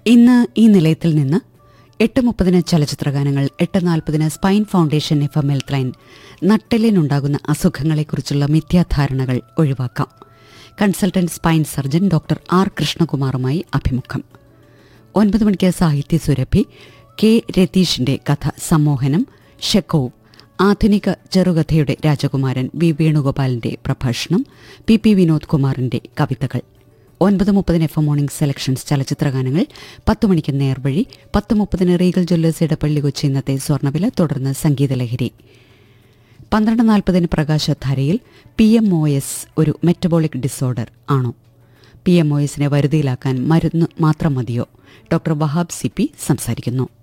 ഇന്ന് ഈ നിലയത്തിൽ നിന്ന് എട്ട് മുപ്പതിന് ചലച്ചിത്രഗാനങ്ങൾ എട്ട് നാൽപ്പതിന് spine foundation F M health line നട്ടെല്ലിനുണ്ടാകുന്ന അസുഖങ്ങളെക്കുറിച്ചുള്ള മിഥ്യാധാരണകൾ ഒഴിവാക്കാം consultant spine surgeon doctor R കൃഷ്ണകുമാറുമായി അഭിമുഖം ഒൻപത് മണിക്ക് സാഹിത്യ സുരഭി കെ രതീഷിന്റെ കഥ സമ്മോഹനം ഷെക്കോവ് ആധുനിക ചെറുകഥയുടെ രാജകുമാരൻ വി വേണുഗോപാലിന്റെ പ്രഭാഷണം പി പി വിനോദ് കുമാറിന്റെ കവിതകൾ ഒൻപത് മുപ്പതിന് എഫ് മോർണിംഗ് സെലക്ഷൻസ് ചലച്ചിത്രഗാനങ്ങൾ പത്ത് മണിക്ക് നേർവഴി പത്ത് മുപ്പതിന് റീഗൽ ജ്വല്ലേഴ്സ് ഇടപ്പള്ളി കൊച്ചി ഇന്നത്തെ സ്വർണ്ണവില തുടർന്ന് സംഗീതലഹരി പന്ത്രണ്ട് നാൽപ്പതിന് പ്രകാശധാരയിൽ പി എം ഒ എസ് ഒരു മെറ്റബോളിക് ഡിസോർഡർ ആണോ പി എം ഒ എസിനെ വരുതിയിലാക്കാൻ മരുന്ന് മാത്രം മതിയോ ഡോക്ടർ വഹാബ് സി പി സംസാരിക്കുന്നു